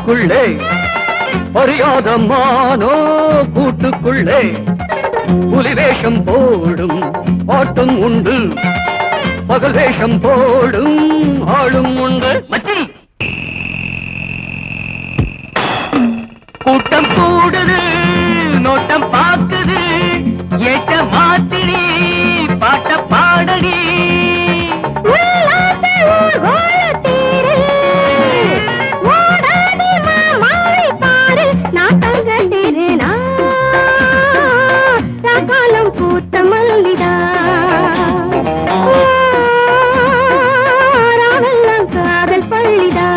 காட்டுக்குள்ளே அறியாத மானோ கூட்டுக்குள்ளே புலி வேஷம் போடும் ஆட்டம் உண்டு பகல் வேஷம் போடும் ஆளும் உண்டு மச்சி கூட்டம் கூடுது நோட்டம் பாக்குது ஏட்ட மாத்திரி பாட்ட பாடடி உல்லாச ஊர்வலத்தேரு, ஓடாதே மாமாவை பாரு, நாட்டங்க தேருனா, சாக்காலம் பூத்த மல்லிடா. ஆ, ராவெல்லாம் காதல் பள்ளிடா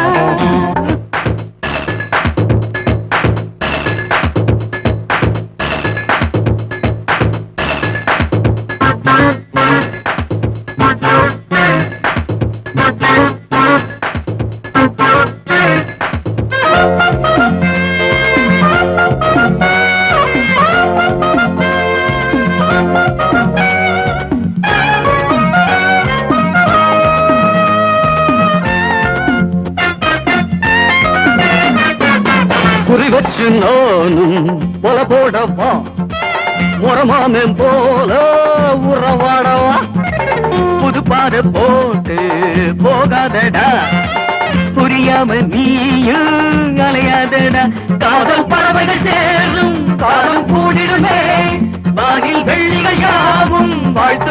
குறி வச்சு நானும் கொல போடவா முறமாமன் போல உறவாடவா புது பாதை போட்டு போகாதடா புரியாம நீயும் அலையாதடா காதல் பறவைகள் சேரும் காலம் கூடிடுமே வாகில் வெள்ளிகள் யாவும் வாழ்த்து